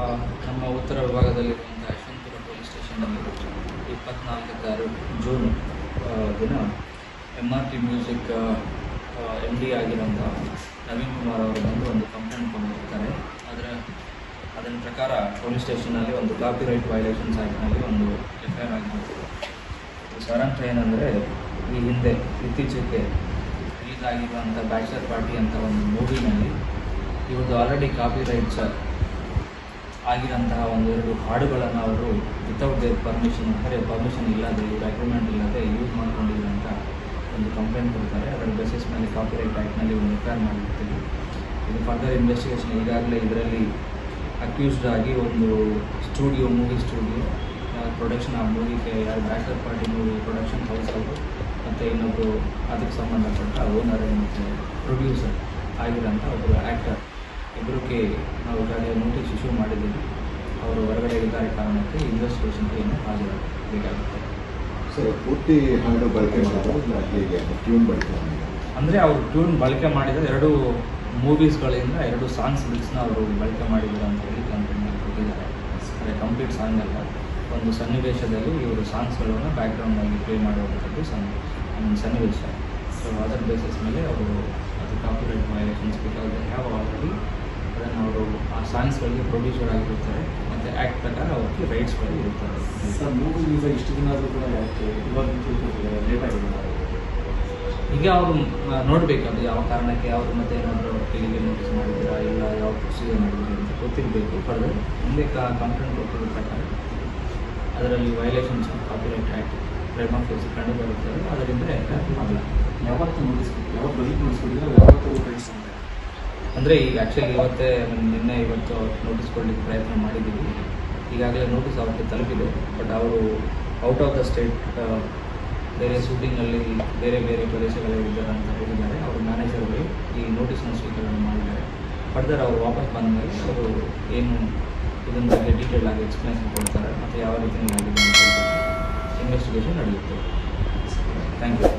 ನಮ್ಮ ಉತ್ತರ ವಿಭಾಗದಲ್ಲಿರುವಂಥ ಯಶವಂತಪುರ ಪೊಲೀಸ್ ಸ್ಟೇಷನಲ್ಲಿ ಇಪ್ಪತ್ನಾಲ್ಕು ತಾರು ಜೂನ್ ಆ, ದಿನ M R T music M D ಆಗಿರೋಂಥ ನವೀನ್ ಕುಮಾರ್ ಅವರು ಬಂದು ಒಂದು ಕಂಪ್ಲೇಂಟ್ ಕೊಟ್ಟಿರ್ತಾರೆ ಅದರ ಅದರ ಪ್ರಕಾರ ಪೊಲೀಸ್ ಸ್ಟೇಷನಲ್ಲಿ ಒಂದು ಕಾಪಿ ರೈಟ್ ವೈಲೇಷನ್ಸ್ ಆ್ಯಕ್ಟ್ನಲ್ಲಿ ಒಂದು ಎಫ್ ಐ ಆರ್ ಆಗಿರುತ್ತೆ ಸಾರಾಂಶ ಏನಂದರೆ ಈ ಹಿಂದೆ ಇತ್ತೀಚೆಗೆ ರಿಲೀಸ್ ಆಗಿರುವಂಥ ಬ್ಯಾಚಲರ್ ಪಾರ್ಟಿ ಅಂತ ಒಂದು ಮೂವಿನಲ್ಲಿ ಇವ್ರದ್ದು ಆಲ್ರೆಡಿ ಕಾಪಿ ರೈಟ್ಸ್ ಆಗಿರೋಂತಹ ಒಂದೆರಡು ಹಾಡುಗಳನ್ನು ಅವರು ವಿತೌಟ್ ದೇರ್ ಪರ್ಮಿಷನ್ ಅಂದರೆ ಪರ್ಮಿಷನ್ ಇಲ್ಲದೆ ಇವ್ರ ಅಗ್ರಿಮೆಂಟ್ ಇಲ್ಲದೆ ಯೂಸ್ ಮಾಡ್ಕೊಂಡಿದ್ರು ಅಂತ ಒಂದು ಕಂಪ್ಲೇಂಟ್ ಕೊಡ್ತಾರೆ ಅದರ ಬೇಸಿಸ್ ಮೇಲೆ ಕಾಪಿ ರೈಟ್ ಆ್ಯಕ್ಟ್ನಲ್ಲಿ ಒಂದು ಎಫ್ ಮಾಡಿರ್ತೀವಿ ಇದು ಫರ್ದರ್ ಇನ್ವೆಸ್ಟಿಗೇಷನ್ ಈಗಾಗಲೇ ಇದರಲ್ಲಿ ಅಕ್ಯೂಸ್ಡ್ ಆಗಿ ಒಂದು ಸ್ಟುಡಿಯೋ ಮೂವಿ ಸ್ಟುಡಿಯೋ ಪ್ರೊಡಕ್ಷನ್ ಆ ಮೂವಿಗೆ ಯಾರು bachelor party movie production house ಅವರು ಮತ್ತು ಇನ್ನೊಬ್ಬರು ಅದಕ್ಕೆ ಸಂಬಂಧಪಟ್ಟ ಓನರ್ ಮತ್ತು ಪ್ರೊಡ್ಯೂಸರ್ ಆಗಿರೋಂಥ ಒಬ್ಬರು ಆ್ಯಕ್ಟರ್ ಇಬ್ಬರಿಗೆ ನಾವು ಈಗಾಗಲೇ ನೋಟಿಸ್ ಇಶ್ಯೂ ಮಾಡಿದ್ದೀವಿ ಅವರು ಹೊರಗಡೆ ಇದ್ದಾರೆ ಕಾರಣಕ್ಕೆ ಇನ್ವೆಸ್ಟಿಗೇಷನ್ಗೆ ಏನು ಹಾಜರಾಗಬೇಕಾಗುತ್ತೆ ಸರ್ ಪೂರ್ತಿ ಹಾಡು ಬಳಕೆ ಮಾಡೋದು ಇಲ್ಲ ಹೇಗೆ ಟ್ಯೂನ್ ಬಳಕೆ ಮಾಡೋದು ಅಂದರೆ ಅವರು ಟ್ಯೂನ್ ಬಳಕೆ ಮಾಡಿದ ಎರಡು ಮೂವೀಸ್ಗಳಿಂದ ಎರಡು ಸಾಂಗ್ಸ್ ಲಿಕ್ಸ್ನ ಅವರು ಬಳಕೆ ಮಾಡಿದ್ದಾರೆ ಅಂತ ಹೇಳಿ ಕಂಪ್ಲೇಂಟ್ ಕೊಟ್ಟಿದ್ದಾರೆ ಅಂದರೆ ಕಂಪ್ಲೀಟ್ ಸಾಂಗ್ ಅಲ್ಲ ಒಂದು ಸನ್ನಿವೇಶದಲ್ಲಿ ಇವರು ಸಾಂಗ್ಸ್ಗಳನ್ನು ಬ್ಯಾಕ್ಗ್ರೌಂಡಾಗಿ ಪ್ಲೇ ಮಾಡುವಂಥದ್ದು ಸನ್ ಒಂದು ಸನ್ನಿವೇಶ ಸೊ ಅದರ ಬೇಸಿಸ್ ಮೇಲೆ ಅವರು ಅದು copyright violations because have already ಅದನ್ನು ಅವರು ಆ ಸಾಂಗ್ಸ್ಗಳಿಗೆ ಪ್ರೊಡ್ಯೂಸರ್ ಆಗಿರ್ತಾರೆ ಮತ್ತು ಆ್ಯಕ್ಟ್ ಪ್ರಕಾರ ಅವ್ರಿಗೆ ರೈಟ್ಸ್ಗಳು ಇರ್ತಾರೆ ಸರ್ ಮೂವಿ ರಿಲೀಸ್ ಆಗಿ ಇಷ್ಟು ದಿನ ಆದರೂ ಕೂಡ ಯಾಕೆ ಇವಾಗ ಲೇಟ್ ಆಗಿದೆ ಈಗ ಅವರು ನೋಡಬೇಕು ಅದು ಯಾವ ಕಾರಣಕ್ಕೆ ಅವರು ಮತ್ತೆ ಏನಾದರೂ ಇಲ್ಲಿಗೆ ನೋಟಿಸ್ ಮಾಡಿದ್ದೀರಾ ಇಲ್ಲ ಯಾವ ಪ್ರೊಸೀಜರ್ ಮಾಡಿದ್ದೀರಾ ಅಂತ ಗೊತ್ತಿರಬೇಕು ಫರ್ದರ್ ಮುಂದೆ ಕಂಪ್ಲೇಂಟ್ ಕೊಟ್ಟಿರೋ ಪ್ರಕಾರ ಅದರಲ್ಲಿ violations copyright act frame of case ಕಂಡು ಬರುತ್ತದೆ ಅದರಿಂದ ಆಗಲ್ಲ ಯಾವತ್ತು ನೋಟಿಸ್ ಯಾವತ್ತು ಬರೀ ನೋಟಿಸ್ ಕೊಟ್ಟಿದ್ರೆ ಯಾವತ್ತು ರೈಟ್ಸ್ ಅಂತ ಅಂದರೆ ಈಗ ಆ್ಯಕ್ಚುಲಿ ಇವತ್ತೇ ನಾನು ನಿನ್ನೆ ಇವತ್ತು ನೋಟಿಸ್ ಕೊಡಲಿಕ್ಕೆ ಪ್ರಯತ್ನ ಮಾಡಿದ್ದೀವಿ ಈಗಾಗಲೇ ನೋಟಿಸ್ ಅವರಿಗೆ ತಲುಪಿದೆ ಬಟ್ ಅವರು ಔಟ್ ಆಫ್ ದ ಸ್ಟೇಟ್ ಬೇರೆ ಶೂಟಿಂಗಲ್ಲಿ ಬೇರೆ ಬೇರೆ ಪ್ರದೇಶಗಳಲ್ಲಿ ಇದ್ದಾರೆ ಅಂತ ಹೇಳಿದ್ದಾರೆ ಅವರು ಮ್ಯಾನೇಜರ್ಗಳು ಈ ನೋಟಿಸ್ನ ಸ್ವೀಕರಣೆ ಮಾಡಿದ್ದಾರೆ ಫರ್ದರ್ ಅವರು ವಾಪಸ್ ಬಂದ ಮೇಲೆ ಅವರು ಏನು ಇದನ್ನ ಬಗ್ಗೆ ಡೀಟೇಲ್ ಆಗಿ ಎಕ್ಸ್ಪ್ಲೇಷನ್ ಕೊಡ್ತಾರೆ ಮತ್ತು ಯಾವ ರೀತಿ ಆಗಿದೆ ಅಂತ ಹೇಳ್ಬಿಟ್ಟು ಇನ್ವೆಸ್ಟಿಗೇಷನ್ ನಡೆಯುತ್ತೆ ಥ್ಯಾಂಕ್ ಯು